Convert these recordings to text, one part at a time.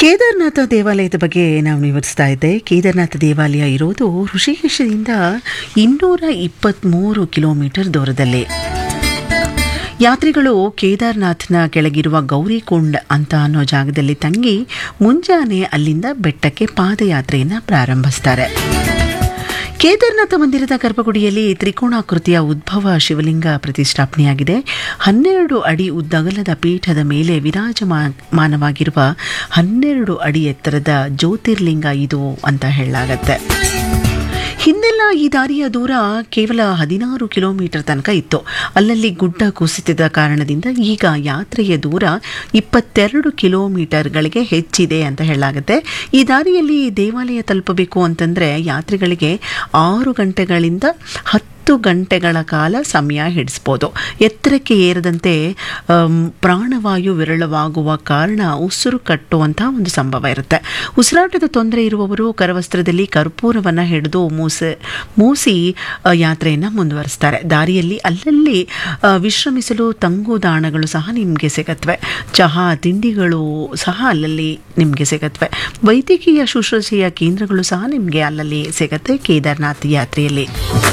ಕೇದಾರನಾಥ ದೇವಾಲಯದ ಬಗ್ಗೆ ನಾವು ವಿವರಿಸ್ತಾ ಇದ್ದೆ ಕೇದಾರನಾಥ ದೇವಾಲಯ ಇರೋದು ಋಷಿಕೇಶದಿಂದ ಇನ್ನೂರ ಇಪ್ಪತ್ತ್ಮೂರು ಕಿಲೋಮೀಟರ್ ದೂರದಲ್ಲಿ ಯಾತ್ರಿಗಳು ಕೇದಾರ್ನಾಥ್ನ ಕೆಳಗಿರುವ ಗೌರಿಕೊಂಡ್ ಅಂತ ಅನ್ನೋ ಜಾಗದಲ್ಲಿ ತಂಗಿ ಮುಂಜಾನೆ ಅಲ್ಲಿಂದ ಬೆಟ್ಟಕ್ಕೆ ಪಾದಯಾತ್ರೆಯನ್ನು ಪ್ರಾರಂಭಿಸ್ತಾರೆ ಕೇದಾರನಾಥ ಮಂದಿರದ ಗರ್ಭಗುಡಿಯಲ್ಲಿ ತ್ರಿಕೋಣಾಕೃತಿಯ ಉದ್ಭವ ಶಿವಲಿಂಗ ಪ್ರತಿಷ್ಠಾಪನೆಯಾಗಿದೆ ಹನ್ನೆರಡು ಅಡಿ ಉದ್ದಗಲದ ಪೀಠದ ಮೇಲೆ ವಿರಾಜಮಾನವಾಗಿರುವ ಹನ್ನೆರಡು ಅಡಿ ಎತ್ತರದ ಜ್ಯೋತಿರ್ಲಿಂಗ ಇದು ಅಂತ ಹೇಳಲಾಗತ್ತೆ ಹಿಂದೆಲ್ಲ ಈ ದಾರಿಯ ದೂರ ಕೇವಲ ಹದಿನಾರು ಕಿಲೋಮೀಟರ್ ತನಕ ಇತ್ತು ಅಲ್ಲಲ್ಲಿ ಗುಡ್ಡ ಕುಸಿತದ ಕಾರಣದಿಂದ ಈಗ ಯಾತ್ರೆಯ ದೂರ ಇಪ್ಪತ್ತೆರಡು ಕಿಲೋಮೀಟರ್ಗಳಿಗೆ ಹೆಚ್ಚಿದೆ ಅಂತ ಹೇಳಲಾಗುತ್ತೆ ಈ ದಾರಿಯಲ್ಲಿ ದೇವಾಲಯ ತಲುಪಬೇಕು ಅಂತಂದರೆ ಯಾತ್ರಿಗಳಿಗೆ ಆರು ಗಂಟೆಗಳಿಂದ ಹತ್ತು ಗಂಟೆಗಳ ಕಾಲ ಸಮಯ ಹಿಡಿಸ್ಬೋದು ಎತ್ತರಕ್ಕೆ ಏರದಂತೆ ಆಮ್, ಪ್ರಾಣವಾಯು ವಿರಳವಾಗುವ ಕಾರಣ ಉಸಿರು ಕಟ್ಟುವಂಥ ಒಂದು ಸಂಭವ ಇರುತ್ತೆ ಉಸಿರಾಟದ ತೊಂದರೆ ಇರುವವರು ಕರವಸ್ತ್ರದಲ್ಲಿ ಕರ್ಪೂರವನ್ನು ಹಿಡಿದು ಮೂಸ ಮೂಸಿ ಆ, ಯಾತ್ರೆಯನ್ನು ಮುಂದುವರಿಸ್ತಾರೆ ದಾರಿಯಲ್ಲಿ ಅಲ್ಲಲ್ಲಿ ಆ, ವಿಶ್ರಮಿಸಲು ತಂಗುದಾಣಗಳು ಸಹ ನಿಮಗೆ ಸಿಗತ್ವೆ ಚಹಾ ತಿಂಡಿಗಳು ಸಹ ಅಲ್ಲಲ್ಲಿ ನಿಮಗೆ ಸಿಗತ್ವೆ ವೈದ್ಯಕೀಯ ಶುಶ್ರೂಷೆಯ ಕೇಂದ್ರಗಳು ಸಹ ನಿಮಗೆ ಅಲ್ಲಲ್ಲಿ ಸಿಗತ್ತೆ ಕೇದಾರ್ನಾಥ್ ಯಾತ್ರೆಯಲ್ಲಿ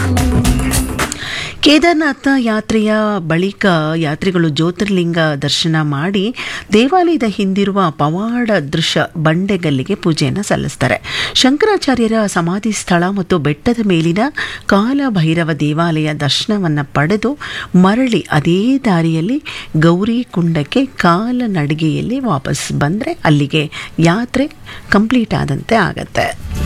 ಕೇದಾರ್ನಾಥ ಯಾತ್ರೆಯ ಬಳಿಕ ಯಾತ್ರಿಗಳು ಜ್ಯೋತಿರ್ಲಿಂಗ ದರ್ಶನ ಮಾಡಿ ದೇವಾಲಯದ ಹಿಂದಿರುವ ಪವಾಡ ದೃಶ್ಯ ಬಂಡೆಗಲ್ಲಿಗೆ ಪೂಜೆಯನ್ನು ಸಲ್ಲಿಸ್ತಾರೆ ಶಂಕರಾಚಾರ್ಯರ ಸಮಾಧಿ ಸ್ಥಳ ಮತ್ತು ಬೆಟ್ಟದ ಮೇಲಿನ ಕಾಲಭೈರವ ದೇವಾಲಯ ದರ್ಶನವನ್ನು ಪಡೆದು ಮರಳಿ ಅದೇ ದಾರಿಯಲ್ಲಿ ಗೌರಿ ಕುಂಡಕ್ಕೆ ಕಾಲನಡಿಗೆಯಲ್ಲಿ ವಾಪಸ್ ಬಂದರೆ ಅಲ್ಲಿಗೆ ಯಾತ್ರೆ ಕಂಪ್ಲೀಟ್ ಆದಂತೆ ಆಗತ್ತೆ